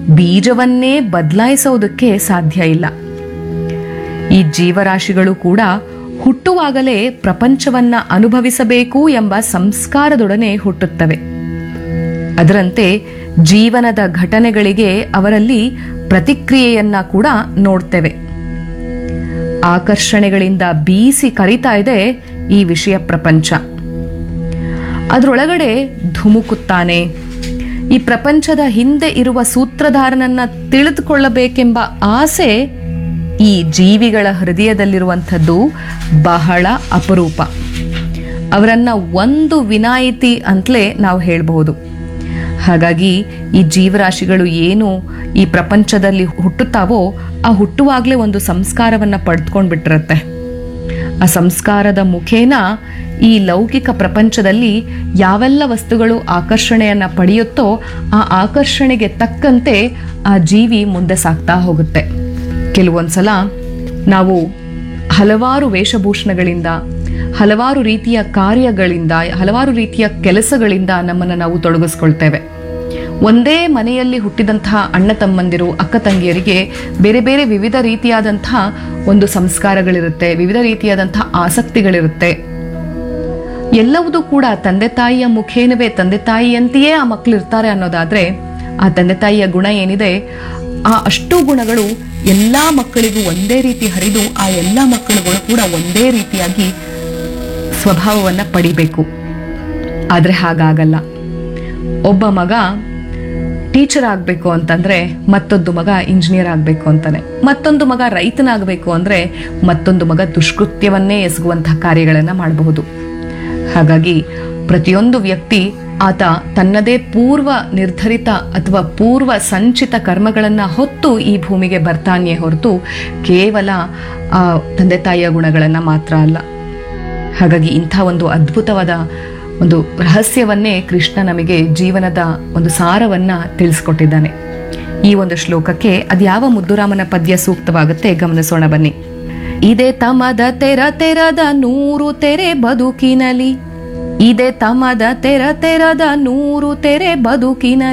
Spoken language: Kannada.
ಬೀಜವನ್ನೇ ಬದಲಾಯಿಸೋದಕ್ಕೆ ಸಾಧ್ಯ ಇಲ್ಲ ಈ ಜೀವರಾಶಿಗಳು ಕೂಡ ಹುಟ್ಟುವಾಗಲೇ ಪ್ರಪಂಚವನ್ನ ಅನುಭವಿಸಬೇಕು ಎಂಬ ಸಂಸ್ಕಾರದೊಡನೆ ಹುಟ್ಟುತ್ತವೆ ಅದರಂತೆ ಜೀವನದ ಘಟನೆಗಳಿಗೆ ಅವರಲ್ಲಿ ಪ್ರತಿಕ್ರಿಯೆಯನ್ನ ಕೂಡ ನೋಡ್ತೇವೆ ಆಕರ್ಷಣೆಗಳಿಂದ ಬೀಸಿ ಕರಿತಾ ಇದೆ ಈ ವಿಷಯ ಪ್ರಪಂಚ ಅದರೊಳಗಡೆ ಧುಮುಕುತ್ತಾನೆ ಈ ಪ್ರಪಂಚದ ಹಿಂದೆ ಇರುವ ಸೂತ್ರಧಾರನನ್ನ ತಿಳಿದುಕೊಳ್ಳಬೇಕೆಂಬ ಆಸೆ ಈ ಜೀವಿಗಳ ಹೃದಯದಲ್ಲಿರುವಂಥದ್ದು ಬಹಳ ಅಪರೂಪ ಅವರನ್ನ ಒಂದು ವಿನಾಯಿತಿ ಅಂತಲೇ ನಾವು ಹೇಳಬಹುದು ಹಾಗಾಗಿ ಈ ಜೀವರಾಶಿಗಳು ಏನು ಈ ಪ್ರಪಂಚದಲ್ಲಿ ಹುಟ್ಟುತ್ತಾವೋ ಆ ಹುಟ್ಟುವಾಗಲೇ ಒಂದು ಸಂಸ್ಕಾರವನ್ನ ಪಡೆದುಕೊಂಡು ಬಿಟ್ಟಿರತ್ತೆ ಆ ಸಂಸ್ಕಾರದ ಮುಖೇನ ಈ ಲೌಕಿಕ ಪ್ರಪಂಚದಲ್ಲಿ ಯಾವೆಲ್ಲ ವಸ್ತುಗಳು ಆಕರ್ಷಣೆಯನ್ನ ಪಡೆಯುತ್ತೋ ಆ ಆಕರ್ಷಣೆಗೆ ತಕ್ಕಂತೆ ಆ ಜೀವಿ ಮುಂದೆ ಸಾಗ್ತಾ ಹೋಗುತ್ತೆ ಕೆಲವೊಂದ್ಸಲ ನಾವು ಹಲವಾರು ವೇಷಭೂಷಣಗಳಿಂದ ಹಲವಾರು ರೀತಿಯ ಕಾರ್ಯಗಳಿಂದ ಹಲವಾರು ರೀತಿಯ ಕೆಲಸಗಳಿಂದ ನಮ್ಮನ್ನು ನಾವು ತೊಡಗಿಸ್ಕೊಳ್ತೇವೆ ಒಂದೇ ಮನೆಯಲ್ಲಿ ಹುಟ್ಟಿದಂತಹ ಅಣ್ಣ ತಮ್ಮಂದಿರು ಅಕ್ಕ ತಂಗಿಯರಿಗೆ ಬೇರೆ ಬೇರೆ ವಿವಿಧ ರೀತಿಯಾದಂತಹ ಒಂದು ಸಂಸ್ಕಾರಗಳಿರುತ್ತೆ ವಿವಿಧ ರೀತಿಯಾದಂತಹ ಆಸಕ್ತಿಗಳಿರುತ್ತೆ ಎಲ್ಲವುದೂ ಕೂಡ ತಂದೆ ತಾಯಿಯ ಮುಖೇನವೇ ತಂದೆ ತಾಯಿಯಂತೆಯೇ ಆ ಮಕ್ಕಳು ಇರ್ತಾರೆ ಅನ್ನೋದಾದ್ರೆ ಆ ತಂದೆ ತಾಯಿಯ ಗುಣ ಏನಿದೆ ಆ ಅಷ್ಟು ಗುಣಗಳು ಎಲ್ಲಾ ಮಕ್ಕಳಿಗೂ ಒಂದೇ ರೀತಿ ಹರಿದು ಆ ಎಲ್ಲಾ ಮಕ್ಕಳುಗಳು ಕೂಡ ಒಂದೇ ರೀತಿಯಾಗಿ ಸ್ವಭಾವವನ್ನ ಪಡಿಬೇಕು ಆದ್ರೆ ಹಾಗಾಗಲ್ಲ ಒಬ್ಬ ಮಗ ಟೀಚರ್ ಆಗಬೇಕು ಅಂತಂದ್ರೆ ಮತ್ತೊಂದು ಮಗ ಇಂಜಿನಿಯರ್ ಆಗಬೇಕು ಅಂತಾನೆ ಮತ್ತೊಂದು ಮಗ ರೈತನಾಗಬೇಕು ಅಂದ್ರೆ ಮತ್ತೊಂದು ಮಗ ದುಷ್ಕೃತ್ಯವನ್ನೇ ಎಸಗುವಂತಹ ಕಾರ್ಯಗಳನ್ನ ಮಾಡಬಹುದು ಹಾಗಾಗಿ ಪ್ರತಿಯೊಂದು ವ್ಯಕ್ತಿ ಆತ ತನ್ನದೇ ಪೂರ್ವ ನಿರ್ಧರಿತ ಅಥವಾ ಪೂರ್ವ ಸಂಚಿತ ಕರ್ಮಗಳನ್ನ ಹೊತ್ತು ಈ ಭೂಮಿಗೆ ಬರ್ತಾನೆಯೇ ಹೊರತು ಕೇವಲ ಆ ತಂದೆ ತಾಯಿಯ ಗುಣಗಳನ್ನ ಮಾತ್ರ ಅಲ್ಲ ಹಾಗಾಗಿ ಇಂಥ ಒಂದು ಅದ್ಭುತವಾದ ಒಂದು ರಹಸ್ಯವನ್ನೇ ಕೃಷ್ಣ ನಮಗೆ ಜೀವನದ ಒಂದು ಸಾರವನ್ನ ತಿಳಿಸ್ಕೊಟ್ಟಿದ್ದಾನೆ ಈ ಒಂದು ಶ್ಲೋಕಕ್ಕೆ ಅದ್ಯಾವ ಮುದ್ದುರಾಮನ ಪದ್ಯ ಸೂಕ್ತವಾಗುತ್ತೆ ಗಮನಿಸೋಣ ಬನ್ನಿ ಇದೇ ತಮದ ತೆರ ತೆರದ ನೂರು ತೆರೆ ಬದುಕಿನಲಿ ಇದೇ ತಮದ ತೆರ ತೆರದ ನೂರು ತೆರೆ ಬದುಕಿನ